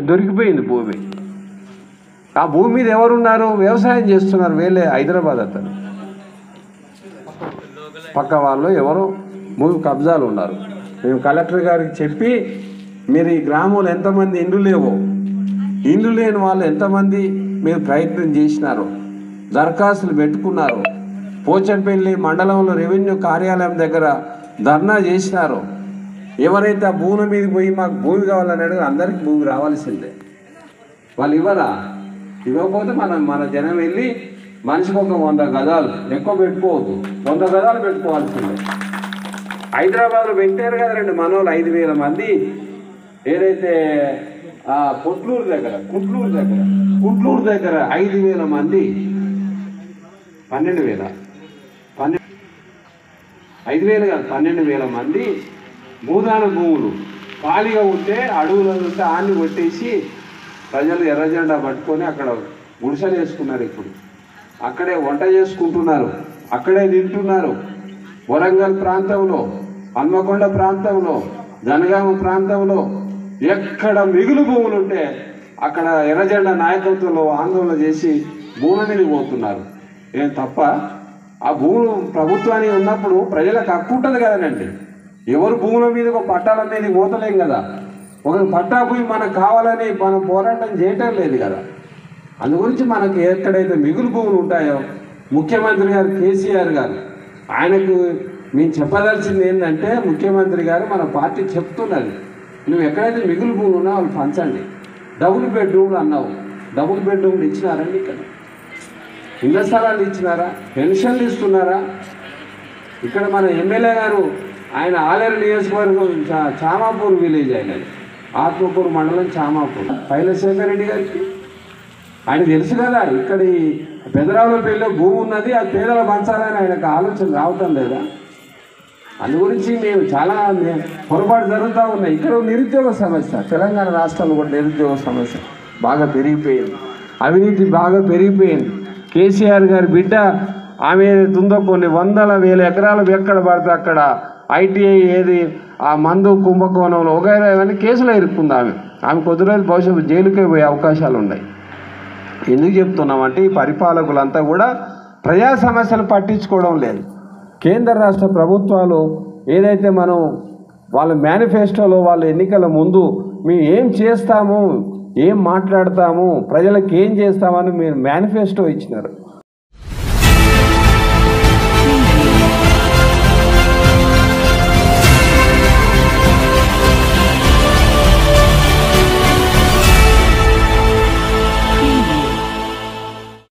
దొరికిపోయింది భూమి ఆ భూమి మీద ఎవరున్నారు వ్యవసాయం చేస్తున్నారు వేలే హైదరాబాద్ అతను పక్క వాళ్ళు ఎవరో భూమి కబ్జాలు ఉన్నారు మేము కలెక్టర్ గారికి చెప్పి మీరు ఈ గ్రామంలో ఎంతమంది ఇండ్లు లేవో ఇండ్లు లేని వాళ్ళు ఎంతమంది మీరు ప్రయత్నం చేసినారో దరఖాస్తులు పెట్టుకున్నారు పోచంపల్లి మండలంలో రెవెన్యూ కార్యాలయం దగ్గర ధర్నా చేసినారో ఎవరైతే ఆ భూమి మీద పోయి మాకు భూమి కావాలని అడిగి అందరికీ భూమి రావాల్సిందే వాళ్ళు ఇవ్వరా ఇవ్వకపోతే మనం మన జనం వెళ్ళి మనిషికి ఒక వంద గదాలు ఎక్కువ పెట్టుకోవద్దు వంద గదాలు పెట్టుకోవాల్సిందే హైదరాబాద్లో పెట్టారు కదా రెండు మనోళ్ళు ఐదు వేల మంది ఏదైతే ఆ పొట్లూరు దగ్గర కుట్లూరు దగ్గర కుట్లూరు దగ్గర ఐదు వేల మంది పన్నెండు వేల పన్నెండు ఐదు వేలు కాదు పన్నెండు వేల మంది భూదాన భూములు ఖాళీగా ఉంటే అడవులు ఉంటే ఆన్ని కొట్టేసి ప్రజలు ఎర్రజెండా పట్టుకొని అక్కడ గుడిసెలు వేసుకున్నారు ఇప్పుడు అక్కడే వంట చేసుకుంటున్నారు అక్కడే తింటున్నారు వరంగల్ ప్రాంతంలో హన్మకొండ ప్రాంతంలో జనగామ ప్రాంతంలో ఎక్కడ మిగులు భూములు ఉంటే అక్కడ ఎర్రజెండా నాయకత్వంలో ఆందోళన చేసి భూముల మీదకి పోతున్నారు ఏం తప్ప ఆ భూములు ప్రభుత్వానికి ఉన్నప్పుడు ప్రజలకు హక్కు ఉంటుంది కదనండి ఎవరు భూముల మీద ఒక పట్టాల మీద పోతలేం కదా ఒక పట్టా భూమి మనకు కావాలని మనం పోరాటం చేయటం లేదు కదా అందు గురించి మనకు ఎక్కడైతే మిగులు భూములు ఉంటాయో ముఖ్యమంత్రి గారు కేసీఆర్ గారు ఆయనకు మేము చెప్పదలసింది ఏంటంటే ముఖ్యమంత్రి గారు మన పార్టీ చెప్తున్నది నువ్వు ఎక్కడైతే మిగులు భూములు ఉన్నా వాళ్ళు పంచండి డబుల్ బెడ్రూమ్లు అన్నావు డబుల్ బెడ్రూమ్లు ఇచ్చినారండి ఇక్కడ ఇళ్ల స్థలాలు ఇచ్చినారా పెన్షన్లు ఇస్తున్నారా ఇక్కడ మన ఎమ్మెల్యే గారు ఆయన ఆలేరు నియోజకవర్గం చా- చామాపూర్ విలేజ్ అయినది ఆత్మకూరు మండలం చామాపూర్ పైలశేఖర్ రెడ్డి గారికి ఆయన తెలుసు కదా ఇక్కడ ఈ పెదరావులపల్లిలో భూమి ఉన్నది అది పేదల పంచాలని ఆయనకు ఆలోచన రావటం లేదా అందు గురించి మేము చాలా మే- పొరపాటు జరుగుతూ ఉన్నాయి ఇక్కడ నిరుద్యోగ సమస్య తెలంగాణ రాష్ట్రంలో కూడా నిరుద్యోగ సమస్య బాగా పెరిగిపోయింది అవినీతి బాగా పెరిగిపోయింది కేసీఆర్ గారి బిడ్డ ఆమె ఏదైతుందో కొన్ని వందల వేల ఎకరాలు ఎక్కడ పడితే అక్కడ ఐటీఐ ఏది ఆ మందు కుంభకోణంలో వగైరా ఇవన్నీ కేసులో ఇరుక్కుంది ఆమె ఆమె కొద్ది రోజులు భవిష్యత్తు జైలుకే పోయే అవకాశాలు ఉన్నాయి ఎందుకు చెప్తున్నామంటే ఈ పరిపాలకులంతా కూడా ప్రజా సమస్యలు పట్టించుకోవడం లేదు కేంద్ర రాష్ట్ర ప్రభుత్వాలు ఏదైతే మనం వాళ్ళ మేనిఫెస్టోలో వాళ్ళ ఎన్నికల ముందు మేము ఏం చేస్తాము ఏం మాట్లాడతాము ప్రజలకు ఏం చేస్తామని మీరు మేనిఫెస్టో ఇచ్చినారు